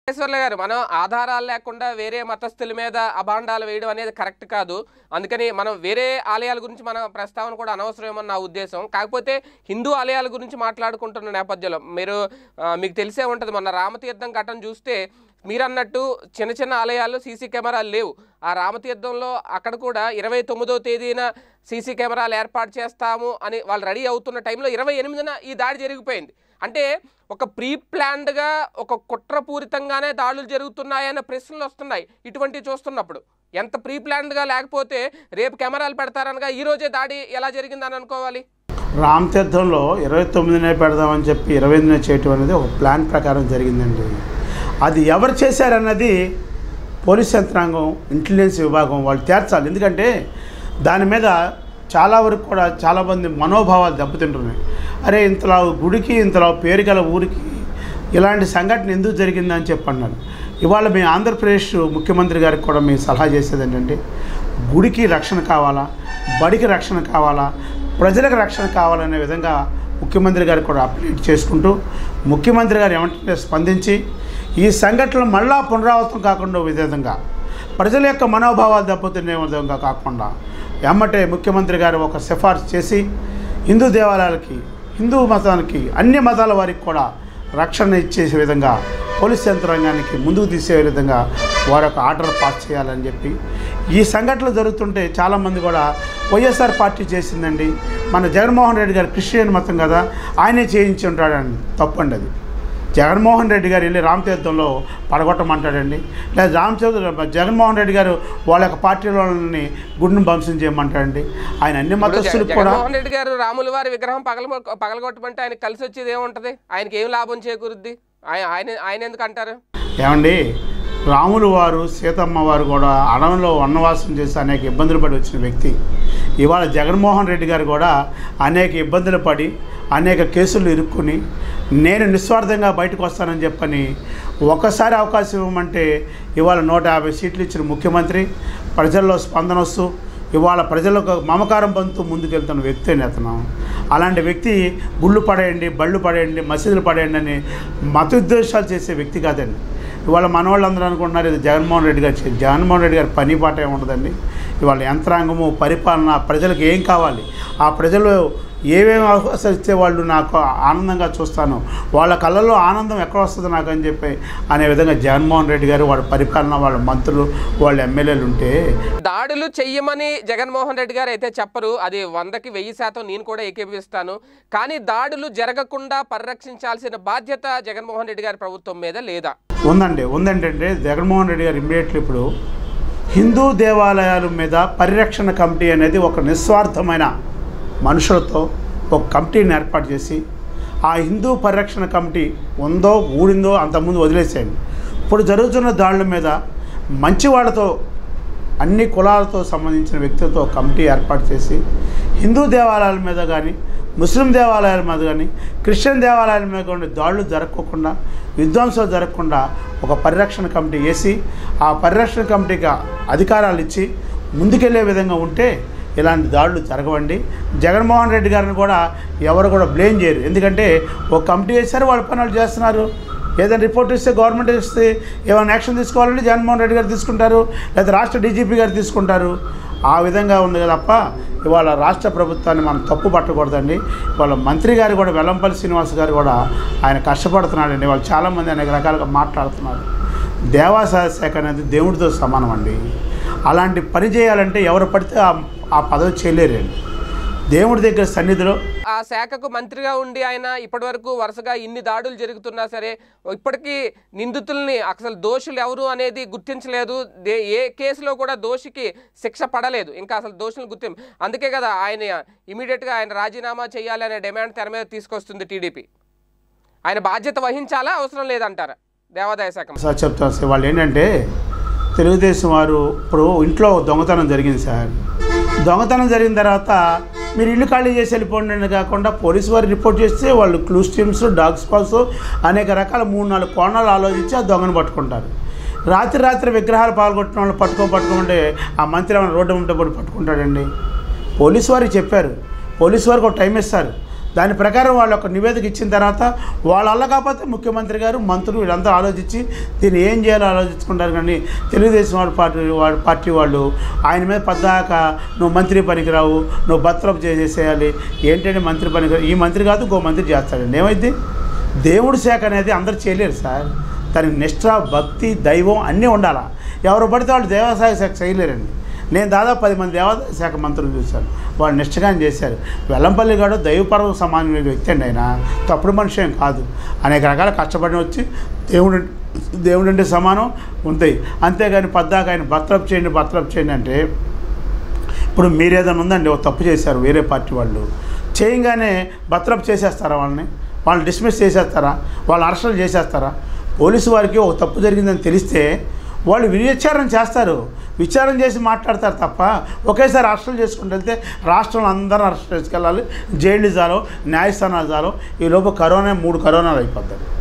ఈశ్వర్ల గారు మనం ఆధారాలు లేకుండా వేరే మతస్థుల మీద అభాండాలు వేయడం అనేది కరెక్ట్ కాదు అందుకని మనం వేరే ఆలయాల గురించి మన ప్రస్తావన కూడా అనవసరమని నా ఉద్దేశం కాకపోతే హిందూ ఆలయాల గురించి మాట్లాడుకుంటున్న నేపథ్యంలో మీరు ఆ, మీకు తెలిసే ఉంటుంది మొన్న రామతీర్థం ఘటన చూస్తే మీరు అన్నట్టు చిన్న చిన్న ఆలయాల్లో సీసీ కెమెరాలు లేవు ఆ రామతీర్థంలో అక్కడ కూడా ఇరవై తొమ్మిదో తేదీన సీసీ కెమెరాలు ఏర్పాటు చేస్తాము అని వాళ్ళు రెడీ అవుతున్న టైంలో ఇరవై ఎనిమిదిన ఈ దాడి జరిగిపోయింది అంటే ఒక ప్రీ ప్లాన్డ్గా ఒక కుట్రపూరితంగానే దాడులు జరుగుతున్నాయన్న ప్రశ్నలు వస్తున్నాయి ఇటువంటివి చూస్తున్నప్పుడు ఎంత ప్రీ ప్లాన్డ్గా లేకపోతే రేపు కెమెరాలు పెడతారనగా ఈ రోజే దాడి ఎలా జరిగిందని అనుకోవాలి రామ్ తీర్థంలో ఇరవై తొమ్మిదినే పెడదామని చెప్పి ఇరవై ఎనిమిదినే చేయటం అనేది ఒక ప్లాన్ ప్రకారం జరిగిందండి అది ఎవరు చేశారన్నది పోలీస్ యంత్రాంగం ఇంటెలిజెన్స్ విభాగం వాళ్ళు తేర్చాలి ఎందుకంటే దాని మీద చాలా వరకు కూడా చాలామంది మనోభావాలు దెబ్బతింటున్నాయి అరే ఇంతలా గుడికి ఇంతలా పేరు గల ఊరికి ఇలాంటి సంఘటన ఎందుకు జరిగిందని చెప్పి అన్నారు ఇవాళ మీ ఆంధ్రప్రదేశ్ ముఖ్యమంత్రి గారికి కూడా మేము సలహా చేసేది ఏంటంటే గుడికి రక్షణ కావాలా బడికి రక్షణ కావాలా ప్రజలకు రక్షణ కావాలనే విధంగా ముఖ్యమంత్రి గారు కూడా అప్డేట్ చేసుకుంటూ ముఖ్యమంత్రి గారు ఏమంటే స్పందించి ఈ సంఘటనలు మళ్ళా పునరావృతం కాకుండా విధంగా ప్రజల యొక్క మనోభావాలు దెబ్బతినే విధంగా కాకుండా ఎమ్మటే ముఖ్యమంత్రి గారు ఒక సిఫార్సు చేసి హిందూ దేవాలయాలకి హిందూ మతానికి అన్ని మతాల వారికి కూడా రక్షణ ఇచ్చేసే విధంగా పోలీస్ యంత్రాంగానికి ముందుకు తీసే విధంగా వారు ఒక ఆర్డర్ పాస్ చేయాలని చెప్పి ఈ సంఘటనలు జరుగుతుంటే చాలామంది కూడా వైఎస్ఆర్ పార్టీ చేసిందండి మన జగన్మోహన్ రెడ్డి గారు క్రిస్టియన్ మతం కదా ఆయనే చేయించి ఉంటాడని తప్పండి అది జగన్మోహన్ రెడ్డి గారు వెళ్ళి రామతీర్థంలో పడగొట్టమంటాడండి లేదా రామచంద్ర జగన్మోహన్ రెడ్డి గారు వాళ్ళ యొక్క పార్టీలోని గుడిని ధ్వంసం చేయమంటాడండి ఆయన అన్ని ఇప్పుడు జగ- మతస్థులకు కూడా జగన్మోహన్ రెడ్డి గారు రాముల వారి విగ్రహం పగల పగలగొట్టమంటే ఆయన కలిసి వచ్చేది ఏముంటది ఆయనకి ఏం లాభం చేకూరుద్ది ఆయన ఆయన ఆయన ఎందుకు అంటారు ఏమండి రాములు వారు సీతమ్మ వారు కూడా అడవిలో వనవాసం చేసి అనేక ఇబ్బందులు పడి వచ్చిన వ్యక్తి ఇవాళ జగన్మోహన్ రెడ్డి గారు కూడా అనేక ఇబ్బందులు పడి అనేక కేసులు ఇరుక్కుని నేను నిస్వార్థంగా బయటకు వస్తానని చెప్పని ఒకసారి అవకాశం ఇవ్వమంటే ఇవాళ నూట యాభై సీట్లు ఇచ్చిన ముఖ్యమంత్రి ప్రజల్లో స్పందన వస్తూ ఇవాళ ప్రజలకు మమకారం పొందుతూ ముందుకెళ్తున్న వ్యక్తి అని అతను అలాంటి వ్యక్తి గుళ్ళు పడేయండి బళ్ళు పడేయండి మసీదులు పడేయండి అని మతోద్దేశాలు చేసే వ్యక్తి కాదండి ఇవాళ మన వాళ్ళందరూ అనుకుంటున్నారు ఇది జగన్మోహన్ రెడ్డి గారు చే- జగన్మోహన్ రెడ్డి గారి పని పాట ఏముండదండి ఇవాళ యంత్రాంగము పరిపాలన ప్రజలకు ఏం కావాలి ఆ ప్రజలు ఏమేమి అవకాశాలు ఇస్తే వాళ్ళు నాకు ఆనందంగా చూస్తాను వాళ్ళ కళ్ళల్లో ఆనందం ఎక్కడ వస్తుంది నాకు అని చెప్పి అనే విధంగా జగన్మోహన్ రెడ్డి గారు వాళ్ళ పరిపాలన వాళ్ళ మంత్రులు వాళ్ళ ఎమ్మెల్యేలు ఉంటే దాడులు చెయ్యమని జగన్మోహన్ రెడ్డి గారు అయితే చెప్పరు అది వందకి వెయ్యి శాతం నేను కూడా ఏకీభవిస్తాను కానీ దాడులు జరగకుండా పరిరక్షించాల్సిన బాధ్యత జగన్మోహన్ రెడ్డి గారి ప్రభుత్వం మీద లేదా ఉందండి ఉందండి అంటే జగన్మోహన్ రెడ్డి గారు ఇమ్మీడియట్లీ ఇప్పుడు హిందూ దేవాలయాల మీద పరిరక్షణ కమిటీ అనేది ఒక నిస్వార్థమైన మనుషులతో ఒక కమిటీని ఏర్పాటు చేసి ఆ హిందూ పరిరక్షణ కమిటీ ఉందో ఊడిందో అంతకుముందు వదిలేసేయండి ఇప్పుడు జరుగుతున్న దాడుల మీద మంచి వాళ్ళతో అన్ని కులాలతో సంబంధించిన వ్యక్తులతో కమిటీ ఏర్పాటు చేసి హిందూ దేవాలయాల మీద కానీ ముస్లిం దేవాలయాల మీద కానీ క్రిస్టియన్ దేవాలయాల మీద కానీ దాడులు జరగకుండా విధ్వంసాలు జరగకుండా ఒక పరిరక్షణ కమిటీ వేసి ఆ పరిరక్షణ కమిటీకి అధికారాలు ఇచ్చి ముందుకెళ్ళే విధంగా ఉంటే ఇలాంటి దాడులు జరగవండి జగన్మోహన్ రెడ్డి గారిని కూడా ఎవరు కూడా బ్లేమ్ చేయరు ఎందుకంటే ఒక కమిటీ వేశారు వాళ్ళ పని వాళ్ళు చేస్తున్నారు ఏదైనా రిపోర్ట్ ఇస్తే గవర్నమెంట్ ఇస్తే ఏమైనా యాక్షన్ తీసుకోవాలంటే జగన్మోహన్ రెడ్డి గారు తీసుకుంటారు లేదా రాష్ట్ర డీజీపీ గారు తీసుకుంటారు ఆ విధంగా ఉంది కదా తప్ప ఇవాళ రాష్ట్ర ప్రభుత్వాన్ని మనం తప్పు పట్టకూడదండి ఇవాళ మంత్రి గారు కూడా వెల్లంపల్లి శ్రీనివాస్ గారు కూడా ఆయన కష్టపడుతున్నాడండి వాళ్ళు చాలామంది అనేక రకాలుగా మాట్లాడుతున్నారు దేవాసాయ శాఖ అనేది దేవుడితో సమానం అండి అలాంటి పని చేయాలంటే ఎవరు పడితే ఆ- ఆ పదవి చేయలేరండి దేవుడి దగ్గర సన్నిధిలో ఆ శాఖకు మంత్రిగా ఉండి ఆయన ఇప్పటివరకు వరుసగా ఇన్ని దాడులు జరుగుతున్నా సరే ఇప్పటికీ నిందితుల్ని అసలు దోషులు ఎవరు అనేది గుర్తించలేదు దే- ఏ కేసులో కూడా దోషికి శిక్ష పడలేదు ఇంకా అసలు దోషులు గుర్తిం అందుకే కదా ఆయన ఇమీడియట్గా ఆయన రాజీనామా చేయాలి అనే డిమాండ్ తెర మీద తీసుకొస్తుంది టీడీపీ ఆయన బాధ్యత వహించాలా అవసరం లేదంటారా దేవాదాయ శాఖ సార్ చెప్తాను సార్ వాళ్ళు ఏంటంటే తెలుగుదేశం వారు ఇప్పుడు ఇంట్లో దొంగతనం జరిగింది సార్ దొంగతనం జరిగిన తర్వాత మీరు ఇల్లు ఖాళీ చేసి వెళ్ళిపోండి అని కాకుండా పోలీసు వారు రిపోర్ట్ చేస్తే వాళ్ళు క్లూస్ టీమ్స్ డాగ్ స్పాట్స్ అనేక రకాల మూడు నాలుగు కోణాలు ఆలోచించి ఆ దొంగను పట్టుకుంటారు రాత్రి రాత్రి విగ్రహాలు పాల్గొట్టిన వాళ్ళు పట్టుకో పట్టుకుంటే ఆ మంత్రి ఏమైనా రోడ్డు ఉంటే పడి పట్టుకుంటాడండి పోలీసు వారికి చెప్పారు పోలీసు వారికి ఒక టైం ఇస్తారు దాని ప్రకారం వాళ్ళు ఒక నివేదిక ఇచ్చిన తర్వాత వాళ్ళ వల్ల కాకపోతే ముఖ్యమంత్రి గారు మంత్రులు వీళ్ళంతా ఆలోచించి దీన్ని ఏం చేయాలో ఆలోచించుకుంటారు కానీ తెలుగుదేశం వాళ్ళ పార్టీ వాళ్ళ పార్టీ వాళ్ళు ఆయన మీద పద్దాక నువ్వు మంత్రి పనికిరావు నువ్వు భర్తరపు చేసేయాలి ఏంటంటే మంత్రి పనికి ఈ మంత్రి కాదు ఇంకో మంత్రి చేస్తాడండి ఏమైంది దేవుడి శాఖ అనేది అందరు చేయలేరు సార్ దానికి నిష్ఠ భక్తి దైవం అన్నీ ఉండాలా ఎవరు పడితే వాళ్ళు దేవాదాయ శాఖ చేయలేరండి నేను దాదాపు పది మంది దేవాదాయ శాఖ మంత్రులు చూశాను వాళ్ళు నిష్ఠగానే చేశారు వెల్లంపల్లి గారు దైవపర్వం సమానమైన వ్యక్తి అండి ఆయన తప్పుడు మనిషి ఏం కాదు అనేక రకాల కష్టపడి వచ్చి దేవుడు దేవుడు అంటే సమానం ఉంటాయి అంతేగాని పద్దాక ఆయన భర్తరపు చేయండి భర్తరపు చేయండి అంటే ఇప్పుడు మీరు ఏదైనా ఉందండి ఒక తప్పు చేశారు వేరే పార్టీ వాళ్ళు చేయంగానే భద్రపు చేసేస్తారా వాళ్ళని వాళ్ళని డిస్మిస్ చేసేస్తారా వాళ్ళు అరెస్టులు చేసేస్తారా పోలీసు వారికి ఒక తప్పు జరిగిందని తెలిస్తే వాళ్ళు విచారణ చేస్తారు విచారణ చేసి మాట్లాడతారు తప్ప ఒకేసారి అరెస్టులు చేసుకుంటూ వెళ్తే రాష్ట్రంలో అందరూ అరెస్ట్ చేసుకెళ్ళాలి జైలు జాలో న్యాయస్థానాలు జాలో ఈ లోపు కరోనా మూడు కరోనాలు అయిపోతాయి